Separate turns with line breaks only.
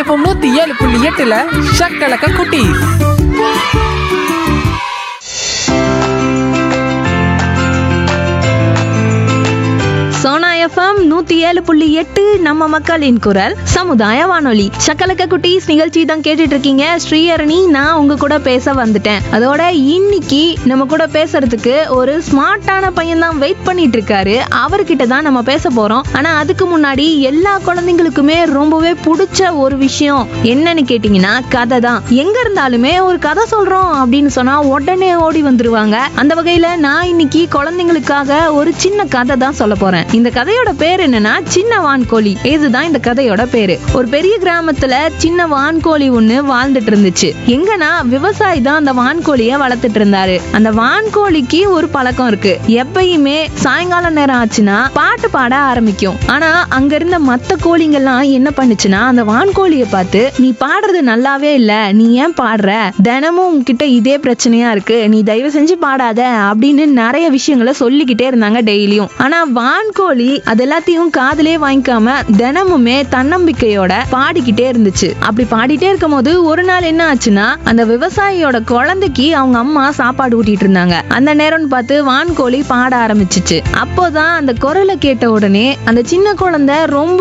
FM நூத்தி ஏழு புள்ளி எட்டுல ஷக்கலக்க குட்டி
சோனா எஃப்எம் நூத்தி ஏழு புள்ளி எட்டு நம்ம மக்களின் குரல் சமுதாய வானொலி சக்கலக்க குட்டீஸ் நிகழ்ச்சி தான் கேட்டுட்டு இருக்கீங்க ஸ்ரீஹரணி நான் உங்க கூட பேச வந்துட்டேன் அதோட இன்னைக்கு நம்ம கூட பேசுறதுக்கு ஒரு ஸ்மார்ட்டான பையன் தான் வெயிட் பண்ணிட்டு இருக்காரு அவர்கிட்ட தான் நம்ம பேச போறோம் ஆனா அதுக்கு முன்னாடி எல்லா குழந்தைங்களுக்குமே ரொம்பவே பிடிச்ச ஒரு விஷயம் என்னன்னு கேட்டீங்கன்னா கதை தான் எங்க இருந்தாலுமே ஒரு கதை சொல்றோம் அப்படின்னு சொன்னா உடனே ஓடி வந்துருவாங்க அந்த வகையில நான் இன்னைக்கு குழந்தைங்களுக்காக ஒரு சின்ன கதை தான் சொல்ல போறேன் இந்த கதையோட பேர் என்னன்னா சின்ன வான்கோழி இதுதான் இந்த கதையோட பேரு ஒரு பெரிய கிராமத்துல சின்ன வான்கோழி ஒண்ணு வாழ்ந்துட்டு இருந்துச்சு எங்கன்னா விவசாயி தான் அந்த வான்கோழிய வளர்த்துட்டு இருந்தாரு அந்த வான்கோழிக்கு ஒரு பழக்கம் இருக்கு எப்பயுமே சாயங்கால நேரம் ஆச்சுன்னா பாட்டு பாட ஆரம்பிக்கும் ஆனா அங்க இருந்த மத்த கோழிங்கெல்லாம் என்ன பண்ணுச்சுன்னா அந்த வான்கோழிய பார்த்து நீ பாடுறது நல்லாவே இல்ல நீ ஏன் பாடுற தினமும் உன்கிட்ட இதே பிரச்சனையா இருக்கு நீ தயவு செஞ்சு பாடாத அப்படின்னு நிறைய விஷயங்களை சொல்லிக்கிட்டே இருந்தாங்க டெய்லியும் ஆனா வான்கோழி அது எல்லாத்தையும் காதுலயே வாங்கிக்காம தினமுமே தன்னம்பிக்கையோட பாடிக்கிட்டே இருந்துச்சு அப்படி பாடிட்டே இருக்கும் போது ஒரு நாள் என்ன ஆச்சுன்னா அந்த விவசாயியோட குழந்தைக்கு அவங்க அம்மா சாப்பாடு ஊட்டிட்டு இருந்தாங்க அந்த நேரம்னு பார்த்து வான்கோழி பாட ஆரம்பிச்சிச்சு அப்போதான் அந்த குரலை கேட்ட உடனே அந்த சின்ன குழந்தை ரொம்ப